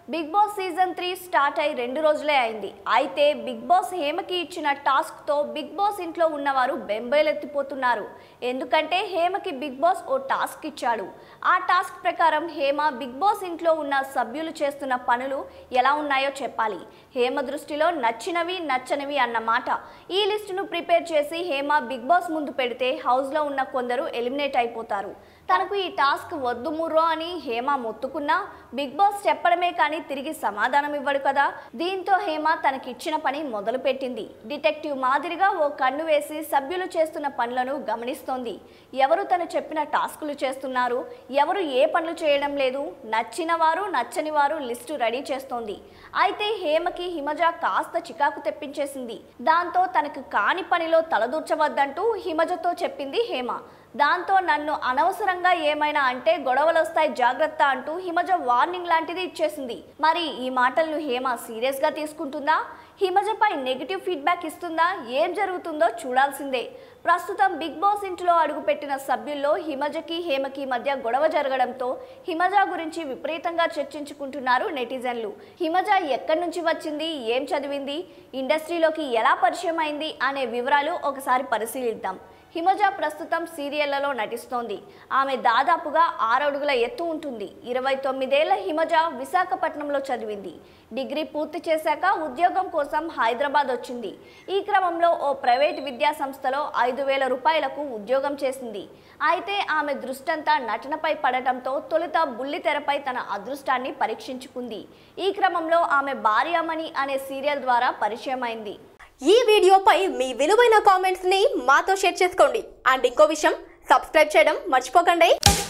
big boss season three start అయి రెండు రోజులే అయింది అయితే బిగ్ బాస్ హేమకి ఇచ్చిన టాస్క్తో బిగ్ బాస్ ఇంట్లో ఉన్నవారు బెంబేలెత్తిపోతున్నారు ఎందుకంటే హేమకి బిగ్ బాస్ ఓ టాస్క్ ఇచ్చాడు ఆ టాస్క్ ప్రకారం హేమ బిగ్ బాస్ ఇంట్లో ఉన్న సభ్యులు చేస్తున్న పనులు ఎలా ఉన్నాయో చెప్పాలి హేమ దృష్టిలో నచ్చినవి నచ్చనివి అన్నమాట ఈ లిస్టును ప్రిపేర్ చేసి హేమ బిగ్ బాస్ ముందు పెడితే హౌస్లో ఉన్న కొందరు ఎలిమినేట్ అయిపోతారు తనకు ఈ టాస్క్ వద్దు ముర్రో అని హేమ మొత్తుకున్నా బిగ్ బాస్ చెప్పడమే కానీ తిరిగి సమాధానం ఇవ్వడు కదా దీంతో హేమ తనకిచ్చిన పని మొదలుపెట్టింది డిటెక్టివ్ మాదిరిగా ఓ కన్ను వేసి సభ్యులు చేస్తున్న పనులను గమనిస్తోంది ఎవరు తను చెప్పిన టాస్కులు చేస్తున్నారు ఎవరు ఏ పనులు చేయడం లేదు నచ్చిన వారు నచ్చని వారు లిస్టు రెడీ చేస్తోంది అయితే హేమకి హిమజ కాస్త చికాకు తెప్పించేసింది దాంతో తనకు కాని పనిలో తలదూర్చవద్దంటూ హిమజతో చెప్పింది హేమ దాంతో నన్ను అనవసరంగా ఏమైనా అంటే గొడవలు వస్తాయి జాగ్రత్త అంటూ హిమజ వార్నింగ్ లాంటిది ఇచ్చేసింది మరి ఈ మాటలను హేమ సీరియస్ గా తీసుకుంటుందా హిమజపై నెగిటివ్ ఫీడ్బ్యాక్ ఇస్తుందా ఏం జరుగుతుందో చూడాల్సిందే ప్రస్తుతం బిగ్ బాస్ ఇంట్లో అడుగుపెట్టిన సభ్యుల్లో హిమజకి హేమకి మధ్య గొడవ జరగడంతో హిమజ గురించి విపరీతంగా చర్చించుకుంటున్నారు నెటిజన్లు హిమజ ఎక్కడి నుంచి వచ్చింది ఏం చదివింది ఇండస్ట్రీలోకి ఎలా పరిచయం అయింది అనే వివరాలు ఒకసారి పరిశీలిద్దాం హిమజ ప్రస్తుతం సీరియళ్లలో నటిస్తోంది ఆమె దాదాపుగా ఆరడుగుల ఎత్తు ఉంటుంది ఇరవై తొమ్మిదేళ్ల హిమజ విశాఖపట్నంలో చదివింది డిగ్రీ పూర్తి చేశాక ఉద్యోగం కోసం హైదరాబాద్ వచ్చింది ఈ క్రమంలో ఓ ప్రైవేట్ విద్యా సంస్థలో ఐదు వేల రూపాయలకు ఉద్యోగం చేసింది అయితే ఆమె దృష్టంతా నటనపై పడటంతో తొలుత బుల్లితెరపై తన అదృష్టాన్ని పరీక్షించుకుంది ఈ క్రమంలో ఆమె భార్యామణి అనే సీరియల్ ద్వారా పరిచయం అయింది ఈ వీడియోపై మీ విలువైన కామెంట్స్ ని మాతో షేర్ చేసుకోండి అండ్ ఇంకో విషయం సబ్స్క్రైబ్ చేయడం మర్చిపోకండి